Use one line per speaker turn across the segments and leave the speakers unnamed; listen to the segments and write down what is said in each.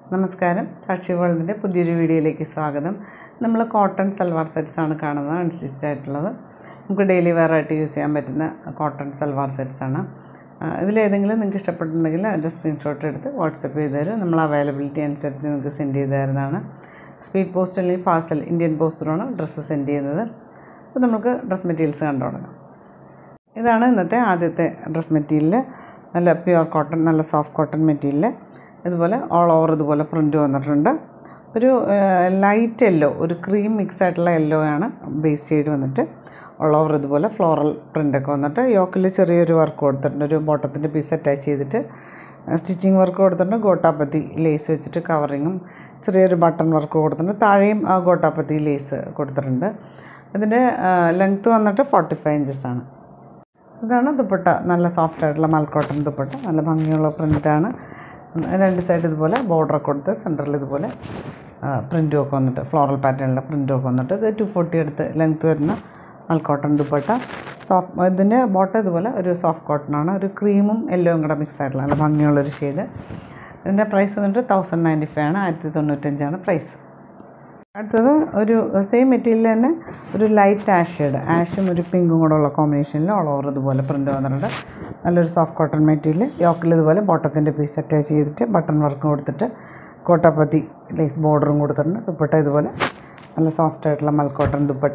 നമസ്കാരം സാക്ഷി വേൾഡിൻ്റെ പുതിയൊരു വീഡിയോയിലേക്ക് സ്വാഗതം നമ്മൾ കോട്ടൺ സൽവാർ സെറ്റ്സ് ആണ് കാണുന്നത് അൺസ്റ്റിച്ച് ആയിട്ടുള്ളത് നമുക്ക് ഡെയിലി വെയർ ആയിട്ട് യൂസ് ചെയ്യാൻ പറ്റുന്ന കോട്ടൺ സൽവാർ സെറ്റ്സ് ആണ് ആ, ഇതിലേതെങ്കിലും നിങ്ങൾക്ക് ഇഷ്ടപ്പെട്ടിട്ടുണ്ടെങ്കിൽ അതിൻ്റെ സ്ക്രീൻഷോട്ട് എടുത്ത് വാട്സപ്പ് ചെയ്ത് തരും നമ്മൾ അവൈലബിലിറ്റി അനുസരിച്ച് നിങ്ങൾക്ക് സെൻഡ് ചെയ്ത് തരുന്നതാണ് സ്പീഡ് പോസ്റ്റ് അല്ലെങ്കിൽ പാഴ്സൽ ഇന്ത്യൻ പോസ്റ്റിലാണ് ഡ്രസ്സ് സെൻഡ് ചെയ്യുന്നത് അപ്പോൾ നമുക്ക് ഡ്രസ് മെറ്റീരിയൽസ് കണ്ടു തുടങ്ങാം ഇതാണ് ഇന്നത്തെ ആദ്യത്തെ ഡ്രസ് മെറ്റീരിയൽ നല്ല പ്യുവർ കോട്ടൺ നല്ല സോഫ്റ്റ് കോട്ടൺ മെറ്റീരിയൽ ഇതുപോലെ ഓൾ ഓവർ ഇതുപോലെ പ്രിൻ്റ് വന്നിട്ടുണ്ട് ഒരു ലൈറ്റ് യെല്ലോ ഒരു ക്രീം മിക്സ് ആയിട്ടുള്ള യെല്ലോ ആണ് ബേസ് ഷെയ്ഡ് വന്നിട്ട് ഓൾ ഓവർ ഇതുപോലെ ഫ്ലോറൽ പ്രിൻ്റൊക്കെ വന്നിട്ട് യോക്കിൽ ചെറിയൊരു വർക്ക് കൊടുത്തിട്ടുണ്ട് ഒരു ബോട്ടത്തിൻ്റെ പീസ് അറ്റാച്ച് ചെയ്തിട്ട് സ്റ്റിച്ചിങ് വർക്ക് കൊടുത്തിട്ടുണ്ട് ഗോട്ടാപ്പത്തി ലേസ് വെച്ചിട്ട് കവറിങ്ങും ചെറിയൊരു ബട്ടൺ വർക്ക് കൊടുത്തിട്ടുണ്ട് താഴെയും ആ ഗോട്ടാപ്പത്തി ലേസ് കൊടുത്തിട്ടുണ്ട് ഇതിൻ്റെ ലെങ്ത്ത് വന്നിട്ട് ഫോർട്ടി ഫൈവ് ഇഞ്ചസ് ആണ് ഇതാണ് ദുപ്പട്ട നല്ല സോഫ്റ്റ് ആയിട്ടുള്ള മൽക്കോട്ടൺ ദുപ്പട്ട നല്ല ഭംഗിയുള്ള പ്രിൻ്റാണ് രണ്ട് സൈഡ് ഇതുപോലെ ബോർഡറൊക്കെ കൊടുത്ത് സെൻറ്ററിൽ ഇതുപോലെ പ്രിൻറ്റും ഒക്കെ വന്നിട്ട് ഫ്ലോറൽ പാറ്റേണിലെ പ്രിൻറ്റും ഒക്കെ വന്നിട്ട് ഇത് ടു ഫോർട്ടി എടുത്ത് ലെങ്ത്ത് വരുന്ന മൽക്കോട്ടൺ ദുപ്പട്ട സോഫ്റ്റ് ഇതിൻ്റെ ബോട്ടം ഇതുപോലെ ഒരു സോഫ്റ്റ് കോട്ടണാണ് ഒരു ക്രീമും യെല്ലോയും കൂടെ മിക്സ് ആയിട്ടുള്ള നല്ല ഭംഗിയുള്ളൊരു ഷെയ്ഡ് ഇതിൻ്റെ പ്രൈസ് വന്നിട്ട് തൗസൻഡ് നയൻറ്റി ഫൈവ് ആണ് ആയിരത്തി തൊണ്ണൂറ്റഞ്ചാണ് പ്രൈസ് അടുത്തത് ഒരു സെയിം മെറ്റീരിയൽ തന്നെ ഒരു ലൈറ്റ് ആഷ് ഷെയ്ഡ് ആഷും ഒരു പിങ്കും കൂടെ ഉള്ള കോമ്പിനേഷനിൽ ഓൾ ഓവർ ഇതുപോലെ പ്രിൻ്റ് വന്നിട്ടുണ്ട് നല്ലൊരു സോഫ്റ്റ് കോട്ടൺ മെറ്റീരിയൽ യോക്കിൽ ഇതുപോലെ ബോട്ടത്തിൻ്റെ പീസ് അറ്റാച്ച് ചെയ്തിട്ട് ബട്ടൺ വർക്ക് കൊടുത്തിട്ട് കോട്ടാപ്പത്തി ലേസ് ബോർഡറും കൊടുത്തിട്ടുണ്ട് ദുപ്പട്ട ഇതുപോലെ നല്ല സോഫ്റ്റ് ആയിട്ടുള്ള മൽക്കോട്ടൺ ദുപ്പട്ട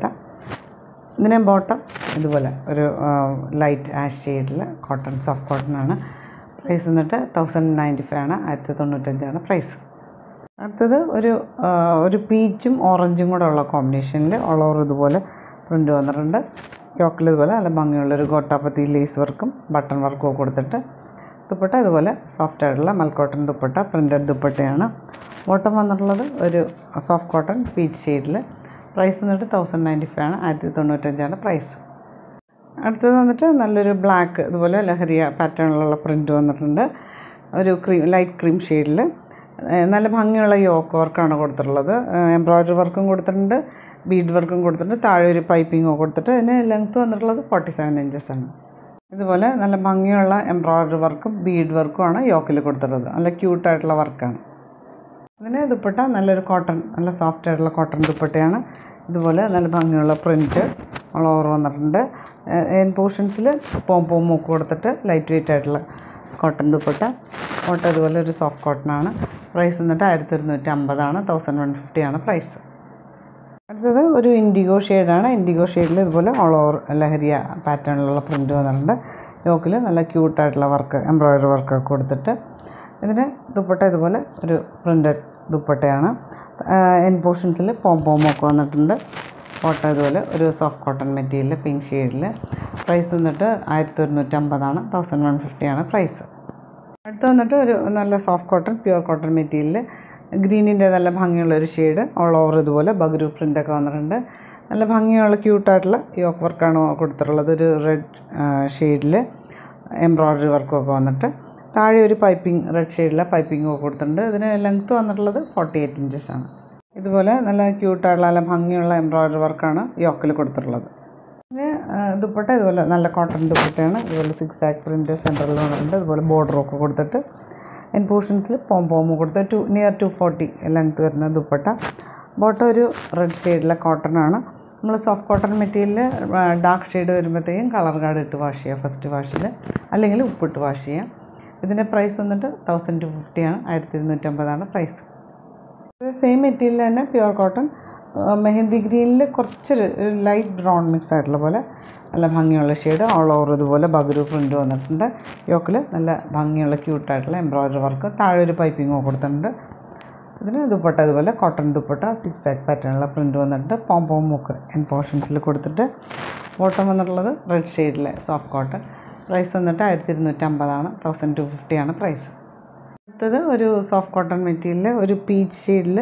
ഇതിനെ ബോട്ടം ഇതുപോലെ ഒരു ലൈറ്റ് ആഷ് ഷെയ്ഡിൽ കോട്ടൺ സോഫ്റ്റ് കോട്ടൺ ആണ് പ്രൈസ് വന്നിട്ട് തൗസൻഡ് നയൻറ്റി ഫൈവ് ആണ് ആയിരത്തി തൊണ്ണൂറ്റഞ്ചാണ് പ്രൈസ് അടുത്തത് ഒരു ആ, ഒരു പീച്ചും ഓറഞ്ചും കൂടെ ഉള്ള കോമ്പിനേഷനിൽ ഓൾ ഓവർ ഇതുപോലെ പ്രിൻ്റ് വന്നിട്ടുണ്ട് യോക്കിൽ ഇതുപോലെ നല്ല ഭംഗിയുള്ളൊരു ഗോട്ടാപ്പത്തി ലേസ് വർക്കും ബട്ടൺ വർക്കും ഒക്കെ കൊടുത്തിട്ട് ദുപ്പട്ട ഇതുപോലെ സോഫ്റ്റ് ആയിട്ടുള്ള മൽക്കോട്ടൺ ദുപ്പട്ട പ്രിൻറ്റഡ് ദുപ്പട്ടയാണ് ബോട്ടം വന്നിട്ടുള്ളത് ഒരു സോഫ്റ്റ് കോട്ടൺ പീച്ച് ഷെയ്ഡിൽ പ്രൈസ് വന്നിട്ട് തൗസൻഡ് നയൻറ്റി ഫൈവ് ആണ് ആയിരത്തി തൊണ്ണൂറ്റഞ്ചാണ് പ്രൈസ് അടുത്തത് വന്നിട്ട് നല്ലൊരു ബ്ലാക്ക് ഇതുപോലെ ലഹരിയ പാറ്റേണിലുള്ള പ്രിൻ്റ് വന്നിട്ടുണ്ട് ഒരു ക്രീം ലൈറ്റ് ക്രീം ഷെയ്ഡിൽ നല്ല ഭംഗിയുള്ള യോക്ക് വർക്കാണ് കൊടുത്തിട്ടുള്ളത് എംബ്രോയ്ഡറി വർക്കും കൊടുത്തിട്ടുണ്ട് ബീഡ് വർക്കും കൊടുത്തിട്ടുണ്ട് താഴെ ഒരു പൈപ്പിങ്ങോ കൊടുത്തിട്ട് അതിന് ലെങ്ത്ത് വന്നിട്ടുള്ളത് ഫോർട്ടി സെവൻ ഇഞ്ചസ് ആണ് ഇതുപോലെ നല്ല ഭംഗിയുള്ള എംബ്രോയ്ഡറി വർക്കും ബീഡ് വർക്കുമാണ് യോക്കിൽ കൊടുത്തിട്ടുള്ളത് നല്ല ക്യൂട്ടായിട്ടുള്ള വർക്കാണ് ഇതിന് ദുപ്പട്ട നല്ലൊരു കോട്ടൺ നല്ല സോഫ്റ്റ് ആയിട്ടുള്ള കോട്ടൺ ദുപ്പട്ടയാണ് ഇതുപോലെ നല്ല ഭംഗിയുള്ള പ്രിൻറ്റ് ഓൾ ഓവർ വന്നിട്ടുണ്ട് എൻ പോർഷൻസിൽ പോം പോം മൂക്ക് കൊടുത്തിട്ട് ലൈറ്റ് വെയിറ്റ് ആയിട്ടുള്ള കോട്ടൺ ദുപ്പട്ട കോട്ട ഇതുപോലെ ഒരു സോഫ്റ്റ് കോട്ടൺ ആണ് പ്രൈസ് വന്നിട്ട് ആയിരത്തി ഒരുന്നൂറ്റി അമ്പതാണ് തൗസൻഡ് വൺ ഫിഫ്റ്റി ആണ് പ്രൈസ് അടുത്തത് ഒരു ഇൻഡിഗോ ഷെയ്ഡാണ് ഇൻഡിഗോ ഷെയ്ഡിൽ ഇതുപോലെ ഓൾ ഓവർ ലഹരിയ പാറ്റേണിലുള്ള പ്രിൻറ്റ് വന്നിട്ടുണ്ട് യോക്കിൽ നല്ല ക്യൂട്ടായിട്ടുള്ള വർക്ക് എംബ്രോയ്ഡറി വർക്കൊക്കെ കൊടുത്തിട്ട് ഇതിന് ദുപ്പട്ട ഇതുപോലെ ഒരു പ്രിൻറ്റഡ് ദുപ്പട്ടയാണ് എൻ പോർഷൻസിൽ പോം പോമൊക്കെ വന്നിട്ടുണ്ട് കോട്ട ഇതുപോലെ ഒരു സോഫ്റ്റ് കോട്ടൺ മെറ്റീരിയൽ പിങ്ക് ഷെയ്ഡിൽ പ്രൈസ് വന്നിട്ട് ആയിരത്തി ഒരുന്നൂറ്റമ്പതാണ് തൗസൻഡ് വൺ ഫിഫ്റ്റിയാണ് പ്രൈസ് അടുത്ത് വന്നിട്ട് ഒരു നല്ല soft cotton pure cotton material ഗ്രീനിൻ്റെ നല്ല ഭംഗിയുള്ള ഒരു ഷെയ്ഡ് ഓൾ ഓവർ ഇതുപോലെ ബഗരു പ്രിൻ്റൊക്കെ വന്നിട്ടുണ്ട് നല്ല ഭംഗിയുള്ള ക്യൂട്ടായിട്ടുള്ള യോക്ക് വർക്കാണ് കൊടുത്തിട്ടുള്ളത് ഒരു റെഡ് ഷെയ്ഡിൽ എംബ്രോയ്ഡറി വർക്കൊക്കെ വന്നിട്ട് താഴെ ഒരു പൈപ്പിംഗ് റെഡ് ഷെയ്ഡിലെ പൈപ്പിംഗ് ഒക്കെ കൊടുത്തിട്ടുണ്ട് ഇതിന് ലെങ്ത്ത് വന്നിട്ടുള്ളത് ഫോർട്ടി എയ്റ്റ് ഇഞ്ചസ് ആണ് ഇതുപോലെ നല്ല ക്യൂട്ടായിട്ടുള്ള നല്ല ഭംഗിയുള്ള എംബ്രോയ്ഡറി വർക്കാണ് യോക്കിൽ കൊടുത്തിട്ടുള്ളത് പിന്നെ ആ, ദുപ്പട്ട ഇതുപോലെ നല്ല കോട്ടൺ ദുപ്പട്ടയാണ് ഇതുപോലെ സിക്സ് ആക്ക് പ്രിൻ്റ് സെൻറ്ററിൽ വന്നിട്ടുണ്ട് ഇതുപോലെ ബോർഡറൊക്കെ കൊടുത്തിട്ട് എൻ പോർഷൻസിൽ പോം പോം കൊടുത്ത് two near two forty length വരുന്ന ദുപ്പട്ട ബോട്ടം ഒരു റെഡ് ഷെയ്ഡിലെ കോട്ടൺ ആണ് നമ്മൾ soft cotton material dark shade വരുമ്പോഴത്തേക്കും കളർ കാർഡ് ഇട്ട് വാഷ് ചെയ്യുക ഫസ്റ്റ് വാഷിൽ അല്ലെങ്കിൽ ഉപ്പിട്ട് വാഷ് ചെയ്യാം ഇതിൻ്റെ പ്രൈസ് വന്നിട്ട് തൗസൻഡ് ടു ഫിഫ്റ്റിയാണ് ആയിരത്തി ഇരുന്നൂറ്റമ്പതാണ് പ്രൈസ് സെയിം മെറ്റീരിയൽ തന്നെ പ്യുവർ കോട്ടൺ മെഹന്തി ഗ്രീനിൽ കുറച്ചൊരു ലൈറ്റ് ബ്രൗൺ മിക്സ് ആയിട്ടുള്ള പോലെ നല്ല ഭംഗിയുള്ള ഷെയ്ഡ് ഓൾ ഓവർ ഇതുപോലെ ബഗരു പ്രിൻ്റ് വന്നിട്ടുണ്ട് യോക്കിൽ നല്ല ഭംഗിയുള്ള ക്യൂട്ടായിട്ടുള്ള എംബ്രോയ്ഡറി വർക്ക് താഴെ ഒരു പൈപ്പിങ്ങോ കൊടുത്തിട്ടുണ്ട് ഇതിന് ദുപ്പട്ട ഇതുപോലെ കോട്ടൺ ദുപ്പട്ട സിക്സ് ആക്ക് പാറ്റേണുള്ള പ്രിൻ്റ് വന്നിട്ട് പോം പോം മുക്ക് എൻ പോർഷൻസിൽ കൊടുത്തിട്ട് ബോട്ടം വന്നിട്ടുള്ളത് റെഡ് ഷെയ്ഡിലെ സോഫ്റ്റ് കോട്ടൺ പ്രൈസ് വന്നിട്ട് ആയിരത്തി ഇരുന്നൂറ്റമ്പതാണ് തൗസൻഡ് ടു ഫിഫ്റ്റിയാണ് പ്രൈസ് അടുത്തത് ഒരു സോഫ്റ്റ് കോട്ടൺ മെറ്റീരിയൽ ഒരു പീച്ച് ഷെയ്ഡിൽ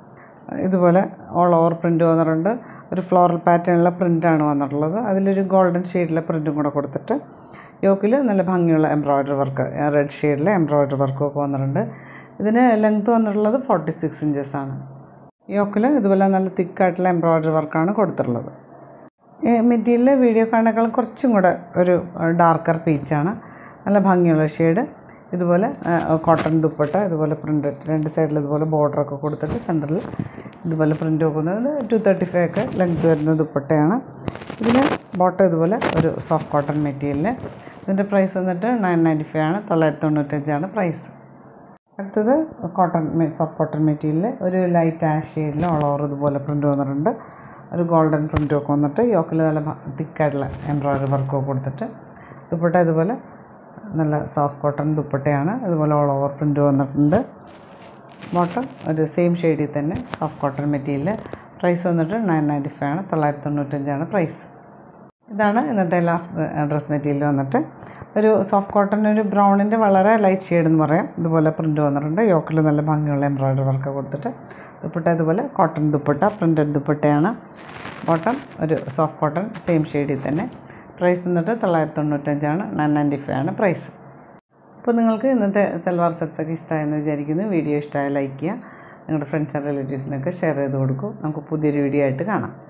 ഇതുപോലെ ഓൾ ഓവർ പ്രിൻ്റ് വന്നിട്ടുണ്ട് ഒരു ഫ്ലോറൽ പാറ്റേണിലെ പ്രിൻ്റാണ് വന്നിട്ടുള്ളത് അതിലൊരു ഗോൾഡൻ ഷെയ്ഡിലെ പ്രിൻറ്റും കൂടെ കൊടുത്തിട്ട് യോക്കിൽ നല്ല ഭംഗിയുള്ള എംബ്രോയ്ഡറി വർക്ക് റെഡ് ഷെയ്ഡിലെ എംബ്രോയ്ഡറി വർക്കും ഒക്കെ വന്നിട്ടുണ്ട് ഇതിന് ലെങ്ത്ത് വന്നിട്ടുള്ളത് ഫോർട്ടി സിക്സ് ഇഞ്ചസ് ആണ് യോക്കിൽ ഇതുപോലെ നല്ല തിക്കായിട്ടുള്ള എംബ്രോയ്ഡറി വർക്കാണ് കൊടുത്തിട്ടുള്ളത് മെറ്റീരിയൽ വീഡിയോ കാണേക്കാളും കുറച്ചും കൂടെ ഒരു ഡാർക്കർ പീച്ചാണ് നല്ല ഭംഗിയുള്ള ഷെയ്ഡ് ഇതുപോലെ കോട്ടൺ ദുപ്പട്ട ഇതുപോലെ പ്രിൻ്റ് രണ്ട് സൈഡിൽ ഇതുപോലെ ബോർഡറൊക്കെ കൊടുത്തിട്ട് സെൻറ്ററിൽ ഇതുപോലെ പ്രിൻ്റ് വെക്കുന്നത് ടു തേർട്ടി ഫൈവ് ഒക്കെ ലെങ്ത് വരുന്ന ദുപ്പട്ടയാണ് ഇതിന് ബോട്ടം ഇതുപോലെ ഒരു സോഫ്റ്റ് കോട്ടൺ മെറ്റീരിയൽ ഇതിൻ്റെ പ്രൈസ് വന്നിട്ട് നയൻ നയൻറ്റി ഫൈവ് ആണ് തൊള്ളായിരത്തി തൊണ്ണൂറ്റഞ്ചാണ് പ്രൈസ് അടുത്തത് കോട്ടൺ സോഫ്റ്റ് കോട്ടൺ മെറ്റീരിയൽ ഒരു ലൈറ്റ് ആഷ് ഷെയ്ഡിൽ ഓൾ ഓവർ ഇതുപോലെ പ്രിൻ്റ് വന്നിട്ടുണ്ട് ഒരു ഗോൾഡൻ പ്രിൻ്റ് ഒക്കെ വന്നിട്ട് യോക്കിൽ നല്ല തിക്കായിട്ടുള്ള എംബ്രോയ്ഡറി വർക്കൊക്കെ കൊടുത്തിട്ട് ദുപ്പട്ട ഇതുപോലെ നല്ല സോഫ്റ്റ് കോട്ടൺ ദുപ്പട്ടയാണ് ഇതുപോലെ ഓൾ ഓവർ പ്രിൻ്റ് വന്നിട്ടുണ്ട് ബോട്ടം ഒരു സെയിം ഷെയ്ഡിൽ തന്നെ സോഫ്റ്റ് കോട്ടൺ മെറ്റീരിയൽ പ്രൈസ് വന്നിട്ട് നയൻ നയൻറ്റി ഫൈവ് ആണ് തൊള്ളായിരത്തി തൊണ്ണൂറ്റഞ്ചാണ് പ്രൈസ് ഇതാണ് ഇന്നത്തെ ലാസ്റ്റ് ഡ്രസ് മെറ്റീരിയൽ വന്നിട്ട് ഒരു സോഫ്റ്റ് കോട്ടൺ ഒരു ബ്രൗണിൻ്റെ വളരെ ലൈറ്റ് ഷെയ്ഡ് എന്ന് പറയാം ഇതുപോലെ പ്രിൻ്റ് വന്നിട്ടുണ്ട് യോക്കിൽ നല്ല ഭംഗിയുള്ള എംബ്രോയ്ഡറി വർക്ക് കൊടുത്തിട്ട് ദുപ്പട്ട ഇതുപോലെ കോട്ടൺ ദുപ്പട്ട പ്രിൻ്റഡ് ദുപ്പട്ടയാണ് ബോട്ടം ഒരു സോഫ്റ്റ് കോട്ടൺ സെയിം ഷെയ്ഡിൽ തന്നെ പ്രൈസ് വന്നിട്ട് തൊള്ളായിരത്തി തൊണ്ണൂറ്റഞ്ചാണ് നയൻ നയൻറ്റി ഫൈവ് ആണ് പ്രൈസ് അപ്പോൾ നിങ്ങൾക്ക് ഇന്നത്തെ സൽവാർ സെറ്റ്സ് ഒക്കെ ഇഷ്ടമായെന്ന് വിചാരിക്കുന്നു വീഡിയോ ഇഷ്ടമായ ലൈക്ക് ചെയ്യുക നിങ്ങളുടെ ഫ്രണ്ട്സ് ആൻഡ് റിലേറ്റീവ്സിനൊക്കെ ഷെയർ ചെയ്ത് കൊടുക്കും നമുക്ക് പുതിയൊരു വീഡിയോ ആയിട്ട് കാണാം